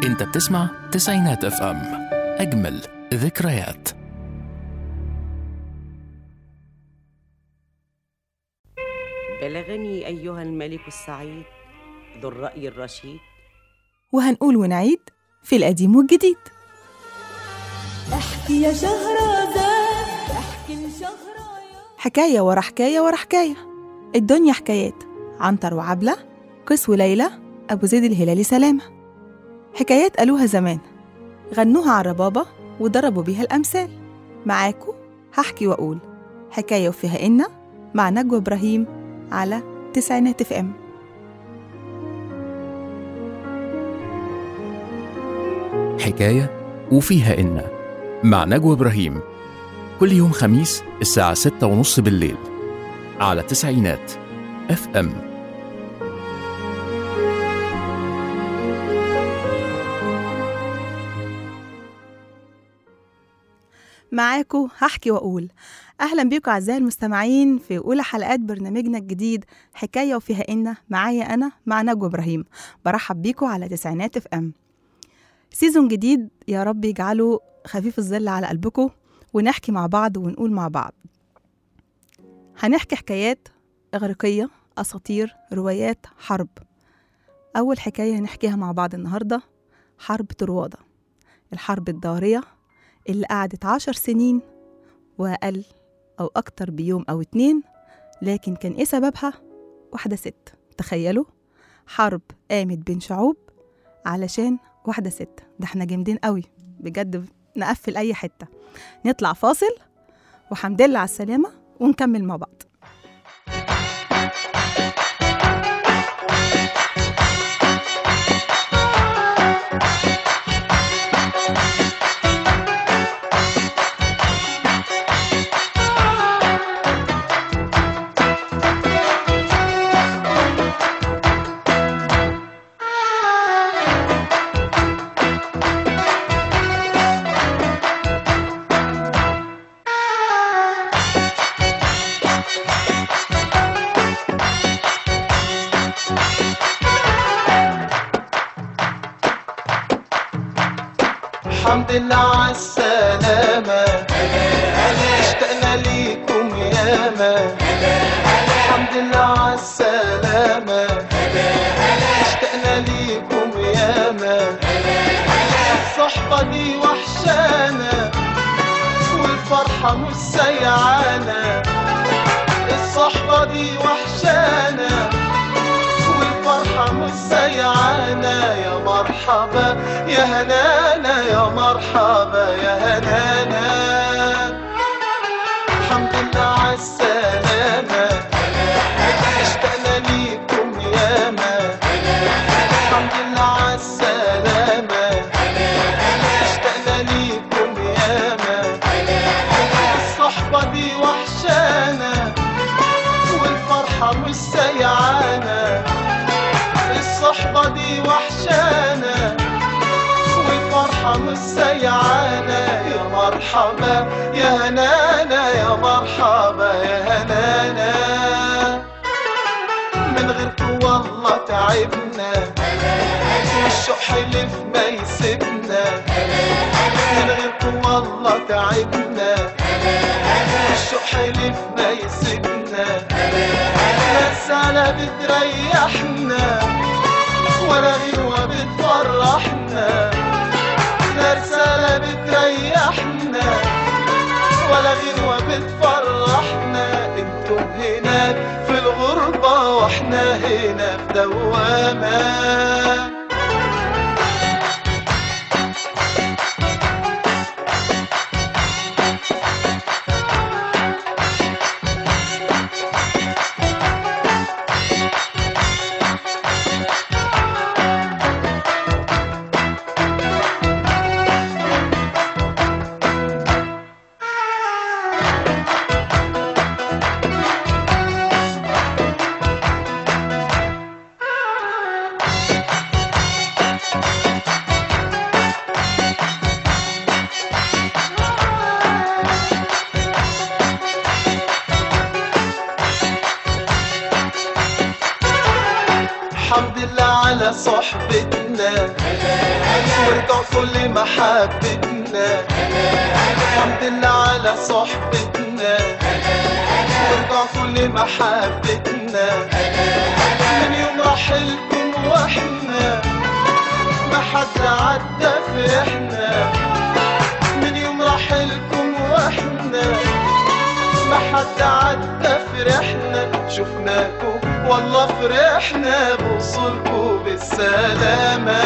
انت بتسمع تسعينات اف ام اجمل ذكريات بلغني أيها الملك السعيد ذو الرأي الرشيد وهنقول ونعيد في القديم والجديد احكي يا شهرزاد احكي لشهريار حكاية ورا حكاية ورا حكاية الدنيا حكايات عنتر وعبلة قيس وليلى أبو زيد الهلالي سلامة حكايات قالوها زمان غنوها على الربابة وضربوا بيها الأمثال معاكو هحكي وأقول حكاية وفيها إن مع نجوى إبراهيم على تسعينات اف ام حكاية وفيها إن مع نجوى إبراهيم كل يوم خميس الساعة ستة ونص بالليل على تسعينات اف ام معاكو هحكي وأقول أهلا بيكم أعزائي المستمعين في أولى حلقات برنامجنا الجديد حكاية وفيها إن معايا أنا مع نجوى إبراهيم برحب بيكم على تسعينات اف ام سيزون جديد يا رب يجعله خفيف الظل على قلبكم ونحكي مع بعض ونقول مع بعض هنحكي حكايات إغريقية أساطير روايات حرب أول حكاية هنحكيها مع بعض النهاردة حرب طروادة الحرب الدارية اللي قعدت عشر سنين وأقل أو أكتر بيوم أو اتنين لكن كان إيه سببها؟ واحدة ست تخيلوا حرب قامت بين شعوب علشان واحدة ست ده احنا جامدين قوي بجد نقفل أي حتة نطلع فاصل وحمد لله على السلامة ونكمل مع بعض الحمد لله على السلامة اشتقنا ليكم ياما الحمد لله على السلامة اشتقنا ليكم ياما الصحبة دي وحشانا والفرحة مش سيعانا الصحبة دي وحشانا والفرحة مش سيعانا يا مرحبا يا هنانا يا مرحبا يا هنانا الحمد لله على السلامة اشتقنا ليكم ياما الحمد لله على السلامة اشتقنا ليكم ياما الصحبة دي وحشانا والفرحة مش سيعانا الصحبة دي وحشانا والفرحة مش سيعانا يا مرحبا يا هنانا يا مرحبا يا هنانا من غيركم والله تعبنا والشوق حلف ما يسيبنا من غيركم والله تعبنا والشوق حلف ما يسيبنا الرسالة بتريحنا ولا غيرها بتفرحنا لا رسالة بتريحنا ولا غيرها بتفرحنا انتم هناك في الغربة واحنا هنا في دوامة الحمد لله على صحبتنا وارجع كل محبتنا الحمد لله على صحبتنا وارجع كل محبتنا من يوم رحلكم واحنا ما حد عدى في احنا من يوم رحلكم واحنا ما حد عدى فرحنا شفناكم والله فرحنا بوصولكم بالسلامة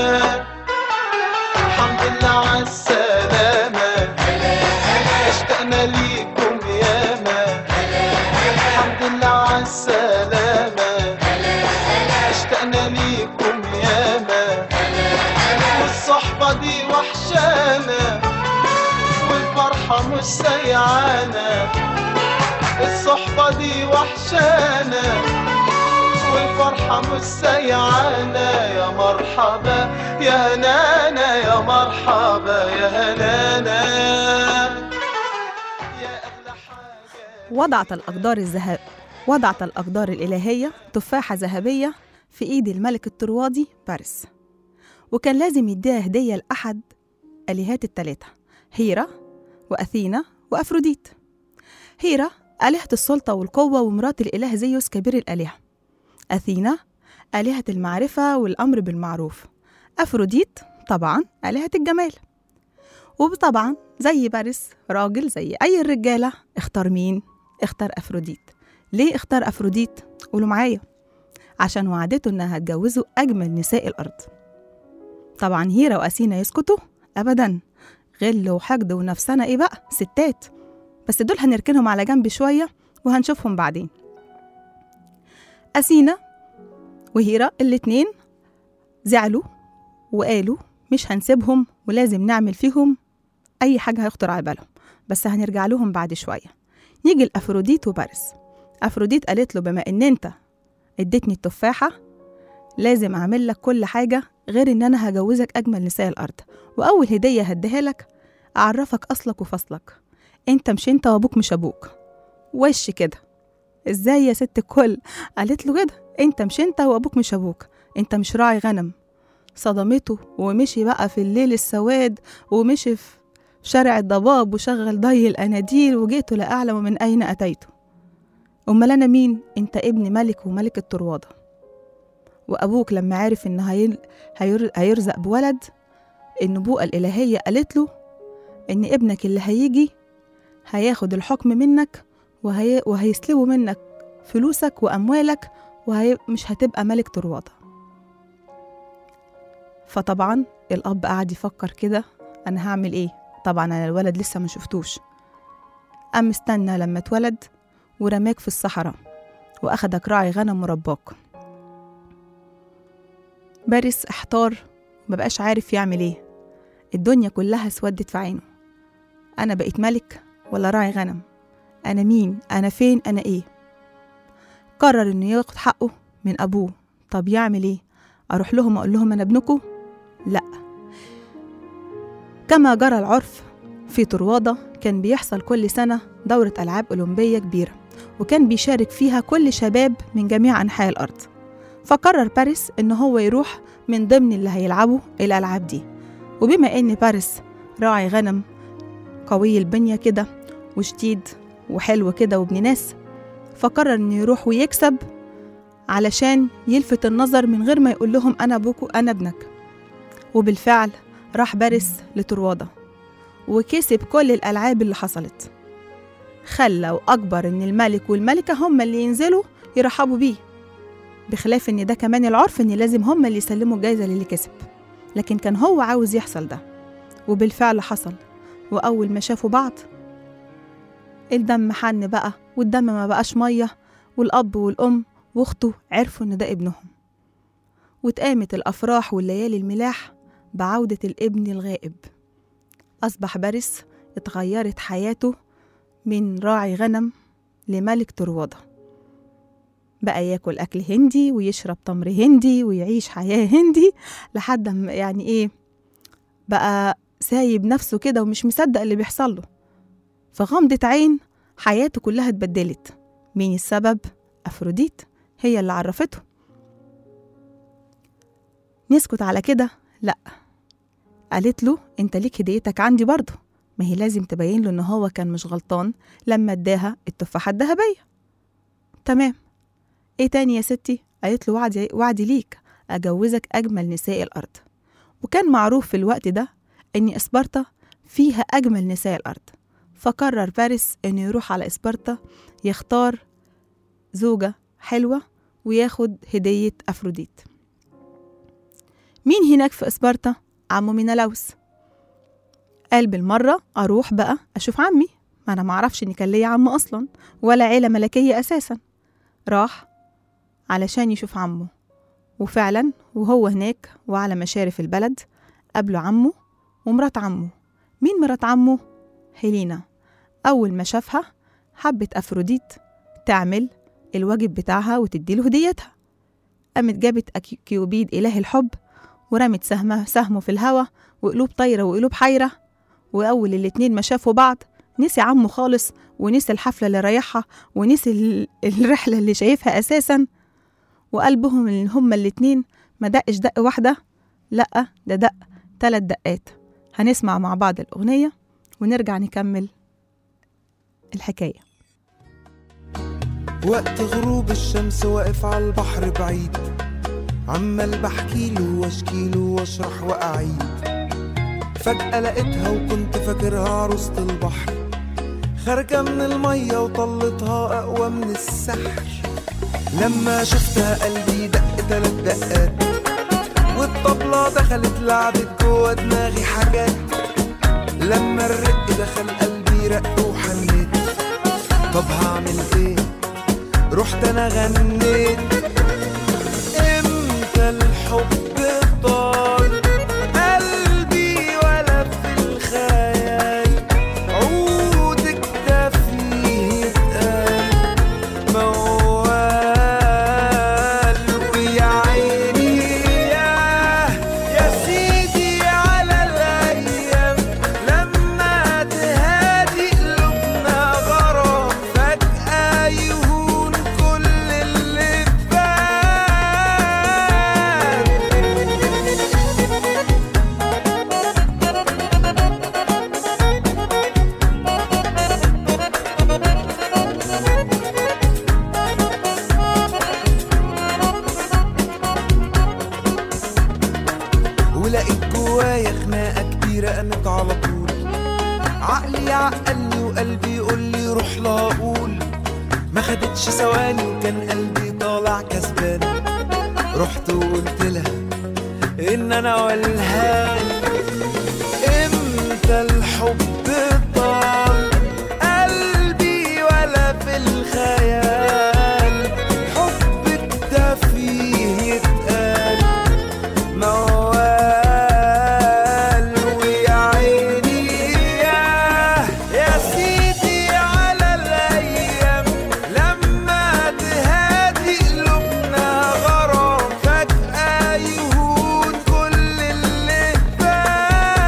الحمد لله على السلامة اشتقنا ليكم ياما الحمد لله على السلامة اشتقنا ليكم ياما والصحبة دي وحشانا والفرحة مش سيعانا الصحبة دي وحشانا والفرحة مش سيعانا يا مرحبا يا هنانا يا مرحبا يا هنانا يا أغلى حاجة وضعت الأقدار الذهب وضعت الأقدار الإلهية تفاحة ذهبية في إيد الملك الطروادي بارس وكان لازم يديها هدية لأحد آلهات التلاتة هيرا وأثينا وأفروديت هيرا آلهة السلطة والقوة ومرات الإله زيوس كبير الآلهة أثينا آلهة المعرفة والأمر بالمعروف أفروديت طبعا آلهة الجمال وطبعا زي بارس راجل زي أي الرجالة اختار مين؟ اختار أفروديت ليه اختار أفروديت؟ قولوا معايا عشان وعدته إنها هتجوزه أجمل نساء الأرض طبعا هيرا وأثينا يسكتوا أبدا غل وحقد ونفسنا إيه بقى ستات بس دول هنركنهم على جنب شوية وهنشوفهم بعدين أثينا وهيرا الاتنين زعلوا وقالوا مش هنسيبهم ولازم نعمل فيهم أي حاجة هيخطر على بالهم بس هنرجع لهم بعد شوية يجي الأفروديت وبارس أفروديت قالت له بما إن أنت اديتني التفاحة لازم أعمل لك كل حاجة غير إن أنا هجوزك أجمل نساء الأرض وأول هدية هديها لك أعرفك أصلك وفصلك أنت مش أنت وأبوك مش أبوك وش كده إزاي يا ست الكل قالت له كده أنت مش أنت وأبوك مش أبوك أنت مش راعي غنم صدمته ومشي بقى في الليل السواد ومشي في شارع الضباب وشغل ضي الأناديل وجئت لا أعلم من أين أتيت أمال أنا مين؟ أنت ابن ملك وملك الطروادة وأبوك لما عرف إن هيل... هير... هيرزق بولد النبوءة الإلهية قالت له إن ابنك اللي هيجي هياخد الحكم منك وهي... وهيسلبوا منك فلوسك وأموالك وهي... مش هتبقى ملك طروادة فطبعا الأب قعد يفكر كده أنا هعمل إيه طبعا أنا الولد لسه ما شفتوش قام استنى لما اتولد ورماك في الصحراء وأخدك راعي غنم ورباك بارس احتار مبقاش عارف يعمل ايه الدنيا كلها اسودت في عينه أنا بقيت ملك ولا راعي غنم أنا مين أنا فين أنا إيه قرر إنه ياخد حقه من أبوه طب يعمل إيه أروح لهم أقول لهم أنا ابنكم لأ كما جرى العرف في طروادة كان بيحصل كل سنة دورة ألعاب أولمبية كبيرة وكان بيشارك فيها كل شباب من جميع أنحاء الأرض فقرر باريس إن هو يروح من ضمن اللي هيلعبوا الألعاب دي وبما إن باريس راعي غنم قوي البنية كده وشديد وحلو كده وابن ناس فقرر إنه يروح ويكسب علشان يلفت النظر من غير ما يقول لهم أنا أبوكوا أنا ابنك وبالفعل راح باريس لطروادة وكسب كل الألعاب اللي حصلت خلى وأكبر إن الملك والملكة هم اللي ينزلوا يرحبوا بيه بخلاف إن ده كمان العرف إن لازم هم اللي يسلموا الجايزة للي كسب لكن كان هو عاوز يحصل ده وبالفعل حصل وأول ما شافوا بعض الدم حن بقى والدم ما بقاش مية والأب والأم واخته عرفوا إن ده ابنهم واتقامت الأفراح والليالي الملاح بعودة الابن الغائب أصبح باريس اتغيرت حياته من راعي غنم لملك طروادة بقى ياكل أكل هندي ويشرب تمر هندي ويعيش حياة هندي لحد ما يعني إيه بقى سايب نفسه كده ومش مصدق اللي بيحصل له فغمضة عين حياته كلها اتبدلت مين السبب؟ أفروديت هي اللي عرفته نسكت على كده لا قالت له انت ليك هديتك عندي برضه ما هي لازم تبين له ان هو كان مش غلطان لما اداها التفاحة الذهبية تمام ايه تاني يا ستي قالت له وعدي, وعدي ليك اجوزك اجمل نساء الارض وكان معروف في الوقت ده ان اسبارتا فيها اجمل نساء الارض فقرر باريس انه يروح على اسبارتا يختار زوجة حلوة وياخد هدية أفروديت مين هناك في إسبارتا؟ عمه مينالاوس قال بالمرة أروح بقى أشوف عمي ما أنا معرفش إن كان ليا عم أصلا ولا عيلة ملكية أساسا راح علشان يشوف عمه وفعلا وهو هناك وعلى مشارف البلد قابله عمه ومرات عمه مين مرات عمه؟ هيلينا أول ما شافها حبت أفروديت تعمل الواجب بتاعها وتديله هديتها قامت جابت أكي- كيوبيد إله الحب ورمت سهمه سهمه في الهوا وقلوب طايرة وقلوب حيرة وأول الاتنين ما شافوا بعض نسي عمه خالص ونسي الحفلة اللي رايحها ونسي ال- الرحلة اللي شايفها أساسا وقلبهم اللي هما الاتنين ما دقش دق واحدة لأ ده دق تلات دقات هنسمع مع بعض الأغنية ونرجع نكمل الحكاية وقت غروب الشمس واقف على البحر بعيد عمال بحكيله واشكيله واشرح واعيد فجأة لقيتها وكنت فاكرها عروسة البحر خارجة من المية وطلتها أقوى من السحر لما شفتها قلبي دق تلات دقات والطبلة دخلت لعبت جوا دماغي حاجات لما الرق دخل قلبي رق وحنيت طب هعمل ايه رحت انا غنيت امتى الحب طال قلبي ولا في الخيال عودك ده فيه اتقال موال ويا عيني ياه يا سيدي على الايام لما تهادي قلوبنا غرام فجأة يهون كل اللي فات ولقيت جوايا خناقة كبيرة قامت على طول عقلي عقلني وقلبي يقول لي روح لا اقول ما خدتش ثواني وكان قلبي طالع كسبان رحت وقلت لها ان انا والهان امتى الحب طال قلبي ولا في الخيال حبك ده فيه يتقال موال ويا عيني ياه يا سيدي على الايام لما تهادي قلوبنا غرام فجأة يهون كل اللي فات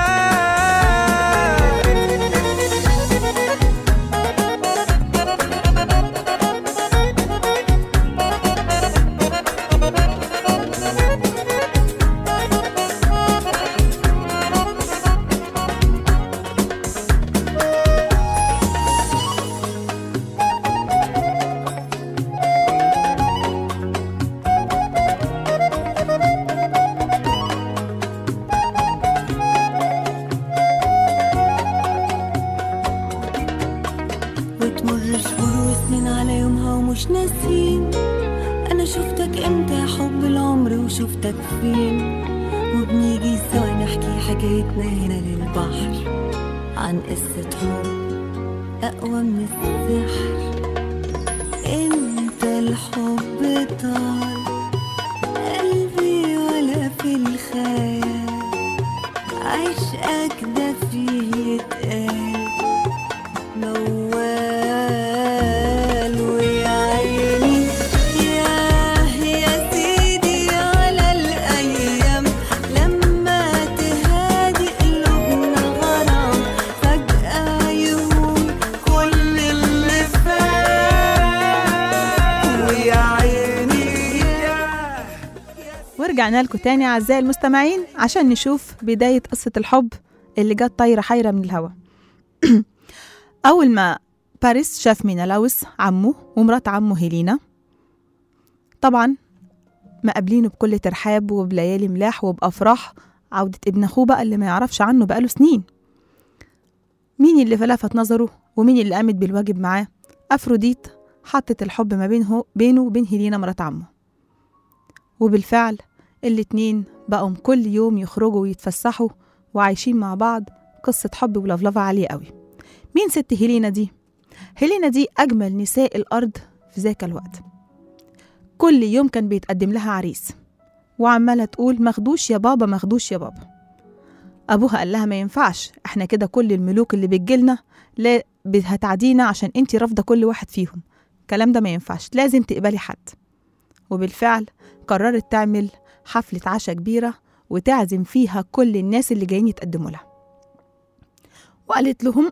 وتمر شهور وسنين على يومها ومش ناسين انا شفتك امتى يا حب العمر وشفتك فين وبنيجي سوا نحكي حكايتنا هنا للبحر عن قصة حب أقوى من السحر انت الحب طال قلبي ولا في الخيال عشقك ده فيه يتقال موال ويا عيني ياه يا سيدي على الأيام لما تهادي قلوبنا غرام فجأة يهون كل اللي فات ويا عيني ورجعنا لكم تاني أعزائي المستمعين عشان نشوف بداية قصة الحب اللي جت طايرة حيرة من الهوا أول ما باريس شاف مينالاوس عمه ومرات عمه هيلينا طبعا مقابلينه بكل ترحاب وبليالي ملاح وبأفراح عودة ابن أخوه بقى اللي ما يعرفش عنه بقاله سنين مين اللي لفت نظره ومين اللي قامت بالواجب معاه أفروديت حطت الحب ما بينه بينه وبين هيلينا مرات عمه وبالفعل الاتنين بقوا كل يوم يخرجوا ويتفسحوا وعايشين مع بعض قصة حب ولفلفة عالية قوي مين ست هيلينا دي؟ هيلينا دي أجمل نساء الأرض في ذاك الوقت كل يوم كان بيتقدم لها عريس وعمالة تقول مخدوش يا بابا مخدوش يا بابا أبوها قال لها ما ينفعش احنا كده كل الملوك اللي بتجيلنا لا هتعدينا عشان انتي رافضة كل واحد فيهم الكلام ده ما ينفعش لازم تقبلي حد وبالفعل قررت تعمل حفلة عشاء كبيرة وتعزم فيها كل الناس اللي جايين يتقدموا لها وقالت لهم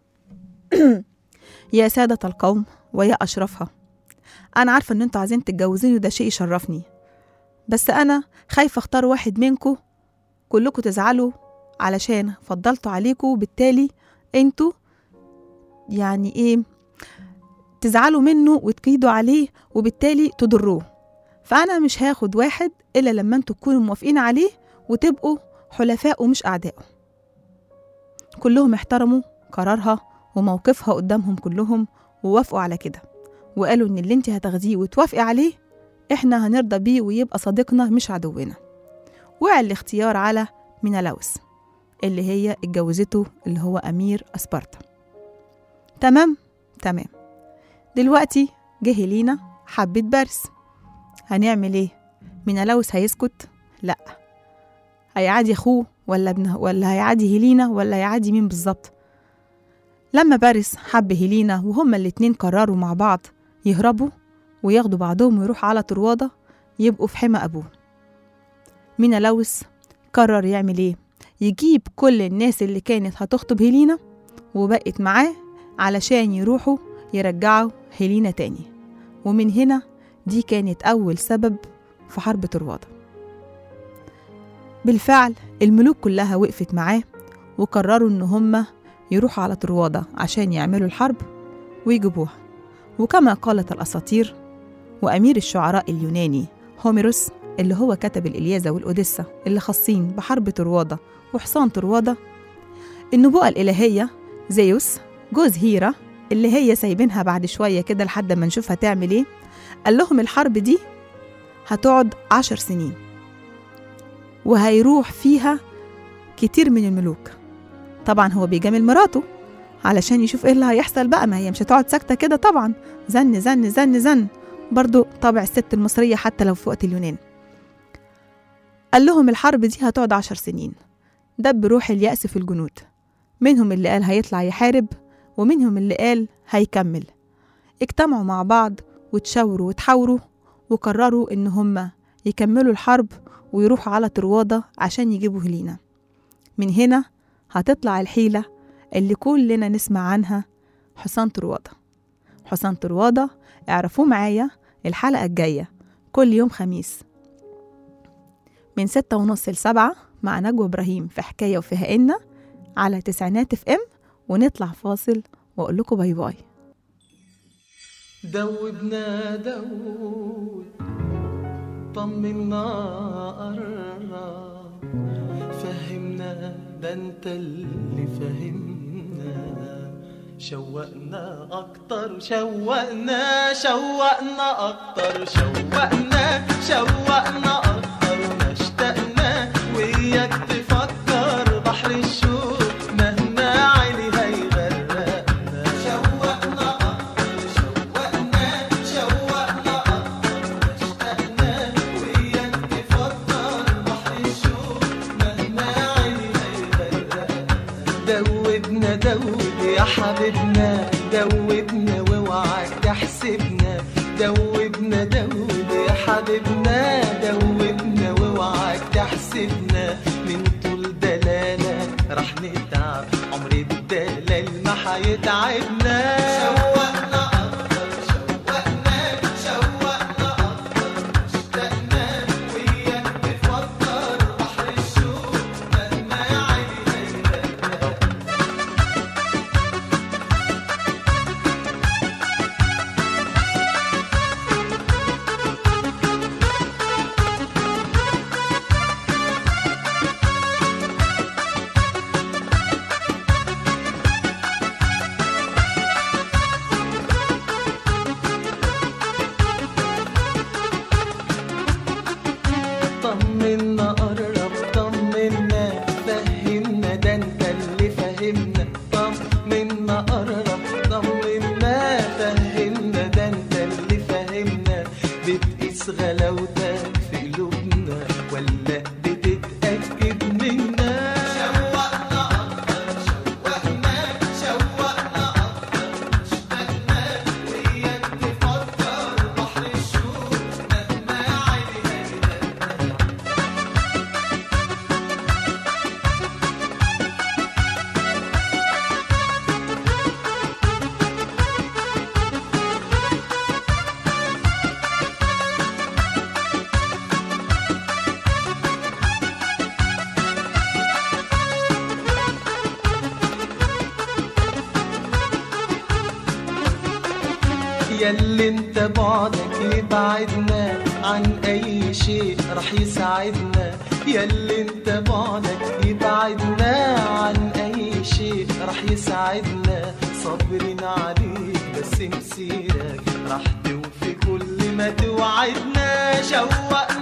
يا سادة القوم ويا أشرفها أنا عارفة إن أنتوا عايزين تتجوزوني وده شيء يشرفني بس أنا خايفة أختار واحد منكم كلكم تزعلوا علشان فضلته عليكم وبالتالي انتوا يعني ايه تزعلوا منه وتكيدوا عليه وبالتالي تضروه فأنا مش هاخد واحد إلا لما انتوا تكونوا موافقين عليه وتبقوا حلفاء ومش أعداء كلهم احترموا قرارها وموقفها قدامهم كلهم ووافقوا على كده وقالوا إن اللي انت هتاخديه وتوافقي عليه احنا هنرضى بيه ويبقى صديقنا مش عدونا وقع الاختيار على مينالاوس اللي هي اتجوزته اللي هو أمير أسبارتا تمام تمام دلوقتي جه هيلينا حبت بارس هنعمل ايه مينالاوس هيسكت لا هيعادي اخوه ولا ابنه ولا هيعادي هيلينا ولا هيعادي مين بالظبط لما بارس حب هيلينا وهما الاتنين قرروا مع بعض يهربوا وياخدوا بعضهم ويروحوا على طروادة يبقوا في حمى أبوه مينالاوس قرر يعمل ايه يجيب كل الناس اللي كانت هتخطب هيلينا وبقت معاه علشان يروحوا يرجعوا هيلينا تاني ومن هنا دي كانت أول سبب في حرب طروادة بالفعل الملوك كلها وقفت معاه وقرروا إن هما يروحوا على طروادة عشان يعملوا الحرب ويجيبوها وكما قالت الأساطير وأمير الشعراء اليوناني هوميروس اللي هو كتب الإلياذة والأوديسا اللي خاصين بحرب طروادة وحصان طروادة النبوءة الإلهية زيوس جوز هيرا اللي هي سايبينها بعد شوية كده لحد ما نشوفها تعمل ايه قال لهم الحرب دي هتقعد عشر سنين وهيروح فيها كتير من الملوك طبعا هو بيجامل مراته علشان يشوف ايه اللي هيحصل بقى ما هي مش هتقعد ساكتة كده طبعا زن زن زن زن برضو طبع الست المصرية حتى لو في وقت اليونان قال لهم الحرب دي هتقعد عشر سنين دب روح اليأس في الجنود منهم اللي قال هيطلع يحارب ومنهم اللي قال هيكمل اجتمعوا مع بعض وتشاوروا وتحاوروا وقرروا إن هما يكملوا الحرب ويروحوا على طروادة عشان يجيبوا هلينا من هنا هتطلع الحيلة اللي كلنا نسمع عنها حصان طروادة حصان طروادة اعرفوه معايا الحلقة الجاية كل يوم خميس من ستة ونص لسبعة مع نجوى إبراهيم في حكاية وفيها إن على تسعينات اف ام ونطلع فاصل وأقول لكم باي باي دوبنا دوب طمنا قرب فهمنا ده انت اللي فهمنا شوقنا اكتر شوقنا شوقنا اكتر شوقنا شوقنا اكتر ما اشتقنا وياك تفكر بحر الشوق مهما عيني هيغرقنا شوقنا اكتر شوقنا شوقنا اكتر ما اشتقنا وياك تفكر بحر الشوق مهما عيني هيغرقنا دوبنا دوب يا حبيبنا دوبنا واوعى تحسبنا دوبنا دوب يا حبيبنا دوبنا واوعى تحسبنا من طول دلالة راح نتعب عمر الدلال ما هيتعبنا شوقنا أكتر شوقنا شوقنا أكتر اشتقنا وياك تفكر ياللي انت بعدك يبعدنا عن اي شيء رح يساعدنا ياللي انت بعدك يبعدنا عن اي شيء رح يساعدنا صابرين عليك بس مسيرك رح توفي كل ما توعدنا شوقنا